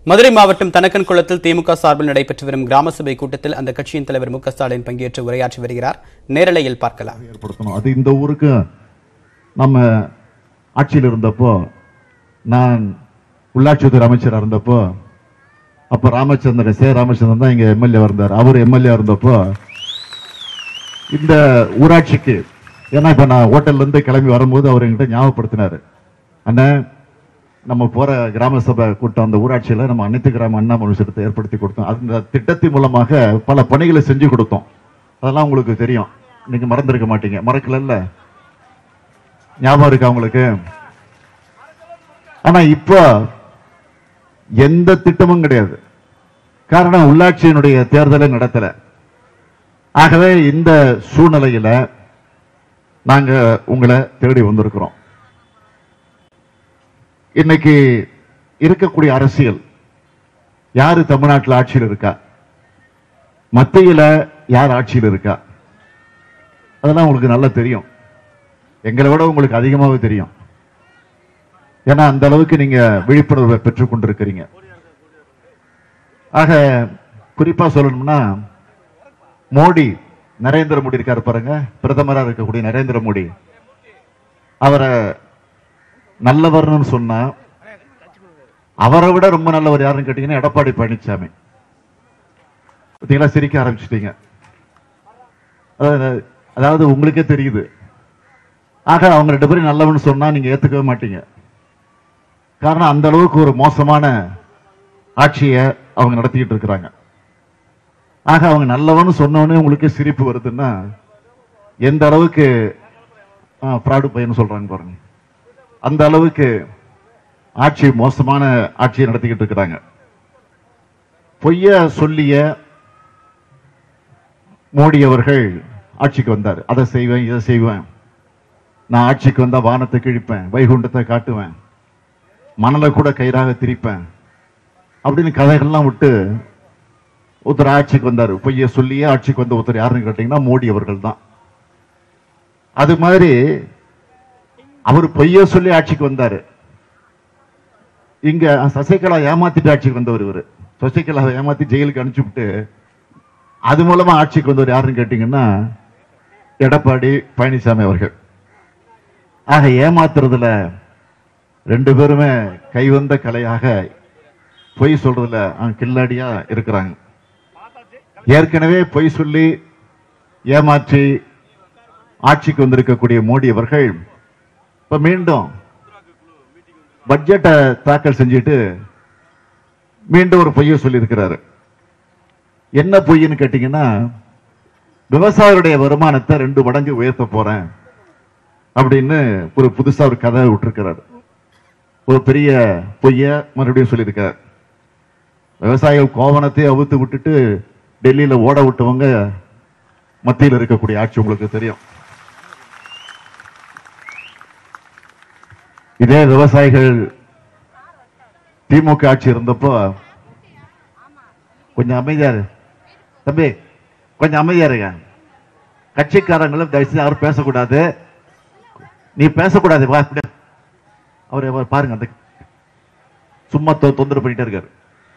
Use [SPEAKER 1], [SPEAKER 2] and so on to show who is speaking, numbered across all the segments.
[SPEAKER 1] மதுரை மாவட்டம் தனக்கன்குளத்தில் திமுக சார்பில் நடைபெற்று வரும் கிராம சபை கூட்டத்தில் அந்த கட்சியின் தலைவர் மு க ஸ்டாலின் பங்கேற்று உரையாற்றி வருகிறார் நேரலையில் பார்க்கலாம்
[SPEAKER 2] ஏற்படுத்தணும் அது இந்த ஊருக்கு நம்ம ஆட்சியில் இருந்தப்போ நான் உள்ளாட்சித்துறை அமைச்சராக இருந்தப்போ அப்போ ராமச்சந்திரன் சே ராமச்சந்திரன் தான் இங்கே எம்எல்ஏ இருந்தார் அவர் எம்எல்ஏ இருந்தப்போ இந்த ஊராட்சிக்கு ஏன்னா இப்போ நான் ஹோட்டல்லேருந்து கிளம்பி வரும்போது அவர் என்கிட்ட ஞாபகப்படுத்தினார் அண்ணன் நம்ம போற கிராம சபை கூட்டம் அந்த ஊராட்சியில் நம்ம அனைத்து கிராம அண்ணா மனுஷத்தை ஏற்படுத்தி கொடுத்தோம் அந்த திட்டத்தின் மூலமாக பல பணிகளை செஞ்சு கொடுத்தோம் அதெல்லாம் உங்களுக்கு தெரியும் நீங்க மறந்துருக்க மாட்டீங்க மறக்கலல்ல ஞாபகம் இருக்கா உங்களுக்கு ஆனா இப்போ எந்த திட்டமும் கிடையாது காரணம் உள்ளாட்சியினுடைய தேர்தலை நடத்தல ஆகவே இந்த சூழ்நிலையில நாங்க உங்களை தேடி வந்திருக்கிறோம் இன்னைக்கு இருக்கக்கூடிய அரசியல் யாரு தமிழ்நாட்டில் ஆட்சியில் இருக்கா மத்தியில யார் ஆட்சியில் இருக்கா அதெல்லாம் உங்களுக்கு நல்லா தெரியும் எங்களை விட உங்களுக்கு அதிகமாகவே தெரியும் ஏன்னா அந்த அளவுக்கு நீங்க விழிப்புணர்வை பெற்றுக் கொண்டிருக்கிறீங்க ஆக குறிப்பா சொல்லணும்னா மோடி நரேந்திர மோடி இருக்காரு பாருங்க பிரதமரா இருக்கக்கூடிய நரேந்திர மோடி அவரை நல்லவர்னு சொன்னா அவரை விட ரொம்ப நல்லவர் யாருன்னு கேட்டீங்கன்னா எடப்பாடி பழனிசாமி பார்த்தீங்களா சிரிக்க ஆரம்பிச்சிட்டீங்க அதாவது- அதாவது உங்களுக்கே தெரியுது ஆக அவங்க ரெண்டு பேரும் நல்லவன்னு சொன்னா நீங்க ஏத்துக்கவே மாட்டீங்க காரணம் அந்த அளவுக்கு ஒரு மோசமான ஆட்சியை அவங்க நடத்திக்கிட்டு இருக்கிறாங்க ஆக அவங்க நல்லவன்னு சொன்னோடனே உங்களுக்கு சிரிப்பு வருதுன்னா எந்த அளவுக்கு ஃப்ராடு பையன் சொல்றாங்க பாருங்க அந்த அளவுக்கு ஆட்சி மோசமான ஆட்சியை நடத்திக்கிட்டு இருக்கிறாங்க பொய்ய சொல்லிய மோடி அவர்கள் ஆட்சிக்கு வந்தார் அதை செய்வேன் இதை செய்வேன் நான் ஆட்சிக்கு வந்தா வானத்தை கிழிப்பேன் வைகுண்டத்தை காட்டுவேன் மணலை கூட கயிறாக திரிப்பேன் அப்படின்னு கதைகள்லாம் விட்டு ஒருத்தர் ஆட்சிக்கு வந்தார் பொய்ய சொல்லியே ஆட்சிக்கு வந்த ஒருத்தர் யாருன்னு கேட்டீங்கன்னா மோடி அவர்கள் தான் அது மாதிரி அவர் பொய்ய சொல்லி ஆட்சிக்கு வந்தாரு இங்க சசிகலா ஏமாத்திட்டு ஆட்சிக்கு வந்தவர் இவரு சசிகலாவை ஏமாத்தி ஜெயிலுக்கு அனுப்பிச்சுட்டு அது மூலமா ஆட்சிக்கு வந்தவர் யாருன்னு கேட்டீங்கன்னா எடப்பாடி பழனிசாமி அவர்கள் ஆக ஏமாத்துறதுல ரெண்டு பேருமே கைவந்த கலையாக பொய் சொல்றதுல ஆ, கில்லாடியா இருக்கிறாங்க ஏற்கனவே பொய் சொல்லி ஏமாற்றி ஆட்சிக்கு வந்திருக்கக்கூடிய மோடி அவர்கள் இப்ப மீண்டும் பட்ஜெட்டை தாக்கல் செஞ்சுட்டு மீண்டும் ஒரு பொய்யை சொல்லியிருக்கிறாரு என்ன பொய்ன்னு கேட்டீங்கன்னா விவசாயிகளுடைய வருமானத்தை ரெண்டு மடங்கு உயர்த்த போறேன் அப்படின்னு ஒரு புதுசா ஒரு கதை விட்டுருக்கிறாரு ஒரு பெரிய பொய்ய மறுபடியும் சொல்லியிருக்காரு விவசாயிகள் கோவணத்தை அவுத்து விட்டுட்டு டெல்லியில ஓட விட்டவங்க மத்தியில் இருக்கக்கூடிய ஆட்சி உங்களுக்கு தெரியும் இதே விவசாயிகள் திமுக ஆட்சி இருந்தப்போ கொஞ்சம் அமைதியா இரு தம்பி கொஞ்சம் அமைதியா இருங்க கட்சிக்காரங்களும் தயவுசெய்து யாரும் பேசக்கூடாது நீ பேசக்கூடாது வா இப்படி. அவரு அவர் பாருங்க அந்த சும்மா தொ- தொந்தரவு பண்ணிட்டே இருக்காரு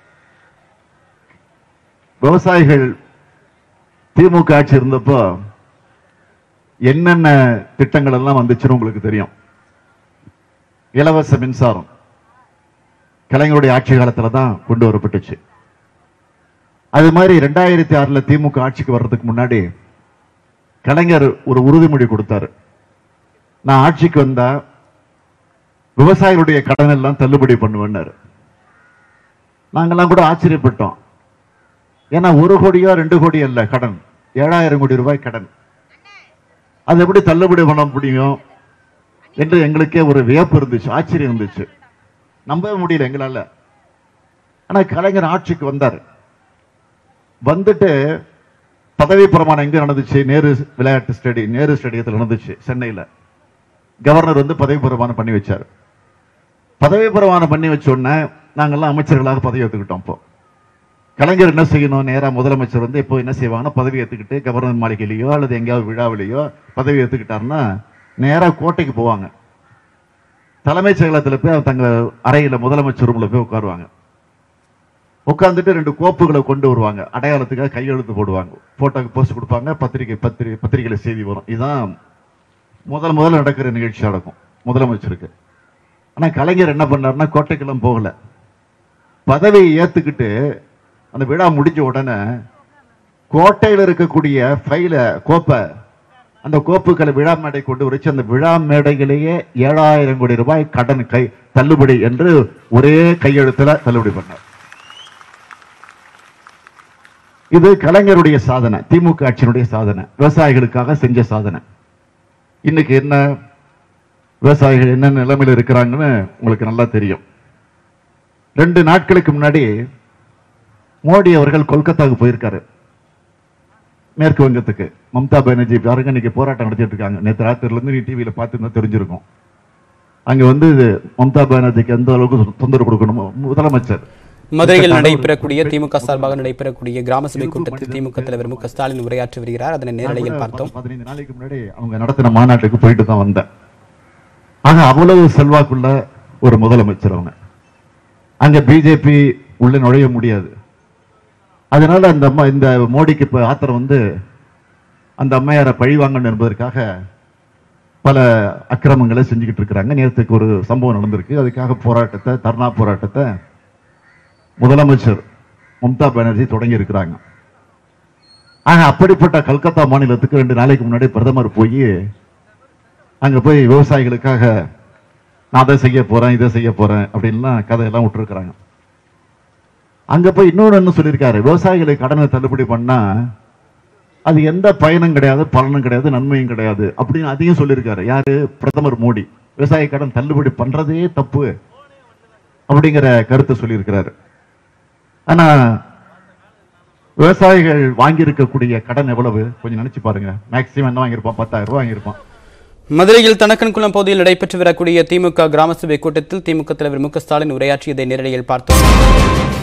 [SPEAKER 2] விவசாயிகள் திமுக ஆட்சி இருந்தப்போ என்னென்ன திட்டங்கள் எல்லாம் வந்துச்சுன்னு உங்களுக்கு தெரியும் இலவச மின்சாரம் கலைஞருடைய ஆட்சி காலத்துல தான் கொண்டு வரப்பட்டுச்சு அது மாதிரி ரெண்டாயிரத்தி ஆறுல திமுக ஆட்சிக்கு வர்றதுக்கு முன்னாடி கலைஞர் ஒரு உறுதிமொழி கொடுத்தாரு நான் ஆட்சிக்கு வந்தா விவசாயிகளுடைய கடன் எல்லாம் தள்ளுபடி பண்ணுவேன்னாரு நாங்கெல்லாம் கூட ஆச்சரியப்பட்டோம் ஏன்னா ஒரு கோடியோ ரெண்டு கோடி அல்ல கடன் ஏழாயிரம் கோடி ரூபாய் கடன் அது எப்படி தள்ளுபடி பண்ண முடியும் என்று எங்களுக்கே ஒரு வியப்பு இருந்துச்சு ஆச்சரியம் இருந்துச்சு நம்பவே முடியல எங்களால ஆனா கலைஞர் ஆட்சிக்கு வந்தார் வந்துட்டு பதவி பிரமாணம் எங்க நடந்துச்சு நேரு விளையாட்டு ஸ்டேடி நேரு ஸ்டேடியத்தில் நடந்துச்சு சென்னையில கவர்னர் வந்து பதவி பிரமாணம் பண்ணி வச்சார் பதவி பிரமாணம் பண்ணி வச்ச உடனே நாங்கெல்லாம் அமைச்சர்களாக பதவி ஏற்றுக்கிட்டோம் இப்போ கலைஞர் என்ன செய்யணும் நேரா முதலமைச்சர் வந்து இப்போ என்ன செய்வாங்கன்னா பதவி ஏத்துக்கிட்டு கவர்னர் மாளிகையிலயோ அல்லது எங்கேயாவது விழாவிலேயோ பதவி ஏத்துக்கிட்டாருன்னா நேரா கோட்டைக்கு போவாங்க தலைமைச் செயலகத்துல போய் அவங்க தங்க அறையில முதலமைச்சர் ரூம்ல போய் உட்காருவாங்க உட்காந்துட்டு ரெண்டு கோப்புகளை கொண்டு வருவாங்க அடையாளத்துக்காக கையெழுத்து போடுவாங்க போட்டோக்கு போஸ்ட் கொடுப்பாங்க பத்திரிகை பத்திரிகை பத்திரிகையில செய்தி வரும் இதுதான் முதல் முதல்ல நடக்கிற நிகழ்ச்சி நடக்கும் முதலமைச்சருக்கு ஆனா கலைஞர் என்ன பண்ணாருன்னா கோட்டைக்கெல்லாம் போகல பதவியை ஏத்துக்கிட்டு அந்த விழா முடிஞ்ச உடனே கோட்டையில் இருக்கக்கூடிய ஃபைல கோப்பை அந்த கோப்புகளை விழா மேடை கொண்டு வச்சு அந்த விழா மேடையிலேயே ஏழாயிரம் கோடி ரூபாய் கடன் கை தள்ளுபடி என்று ஒரே கையெழுத்துல தள்ளுபடி பண்ணார் இது கலைஞருடைய சாதனை திமுக ஆட்சியினுடைய சாதனை விவசாயிகளுக்காக செஞ்ச சாதனை இன்னைக்கு என்ன விவசாயிகள் என்ன நிலைமையில இருக்கிறாங்கன்னு உங்களுக்கு நல்லா தெரியும் ரெண்டு நாட்களுக்கு முன்னாடி மோடி அவர்கள் கொல்கத்தாவுக்கு போயிருக்காரு மேற்கு வங்கத்துக்கு மம்தா பானர்ஜி பாருங்க இன்னைக்கு போராட்டம் நடத்திட்டு இருக்காங்க நேற்று ராத்திரில இருந்து நீ டிவியில பார்த்துருந்தா தெரிஞ்சிருக்கும் அங்க வந்து மம்தா பானர்ஜிக்கு எந்த அளவுக்கு தொந்தரவு கொடுக்கணுமோ முதலமைச்சர்
[SPEAKER 1] மதுரையில் நடைபெறக்கூடிய திமுக சார்பாக நடைபெறக்கூடிய கிராம சபை கூட்டத்தில் திமுக தலைவர் மு க ஸ்டாலின் உரையாற்றி வருகிறார் அதனை நேரலையில் பார்த்தோம்
[SPEAKER 2] பதினைந்து நாளைக்கு முன்னாடி அவங்க நடத்தின மாநாட்டுக்கு போயிட்டு தான் வந்தேன் ஆக அவ்வளவு செல்வாக்குள்ள ஒரு முதலமைச்சர் அவங்க அங்க பிஜேபி உள்ள நுழைய முடியாது அதனால அந்த அம்மா இந்த மோடிக்கு இப்ப ஆத்திரம் வந்து அந்த அம்மையாரை பழி வாங்கணும் என்பதற்காக பல அக்கிரமங்களை செஞ்சுக்கிட்டு இருக்கிறாங்க நேரத்துக்கு ஒரு சம்பவம் நடந்திருக்கு அதுக்காக போராட்டத்தை தர்ணா போராட்டத்தை முதலமைச்சர் மம்தா பானர்ஜி தொடங்கி இருக்கிறாங்க ஆக அப்படிப்பட்ட கல்கத்தா மாநிலத்துக்கு ரெண்டு நாளைக்கு முன்னாடி பிரதமர் போய் அங்க போய் விவசாயிகளுக்காக நான் அதை செய்ய போறேன் இதை செய்ய போறேன் அப்படின்லாம் கதையெல்லாம் விட்டுருக்குறாங்க அங்க போய் இன்னொன்று என்ன சொல்லியிருக்காரு விவசாயிகளுக்கு கடனை தள்ளுபடி பண்ணா அது எந்த பயனும் கிடையாது பலனும் கிடையாது நன்மையும் கிடையாது அப்படின்னு அதையும் சொல்லியிருக்காரு யாரு பிரதமர் மோடி விவசாய கடன் தள்ளுபடி பண்றதே தப்பு அப்படிங்கிற கருத்தை சொல்லியிருக்கிறாரு ஆனா விவசாயிகள் வாங்கியிருக்கக்கூடிய கடன் எவ்வளவு கொஞ்சம் நினைச்சு பாருங்க மேக்சிமம் என்ன வாங்கியிருப்பான் பத்தாயிரம் ரூபாய் வாங்கியிருப்பான்
[SPEAKER 1] மதுரையில் தனக்கன்குளம் பகுதியில் நடைபெற்று வரக்கூடிய திமுக கிராம சபை கூட்டத்தில் திமுக தலைவர் மு க ஸ்டாலின் உரையாற்றியதை நேரலையில் பார்த்தோம்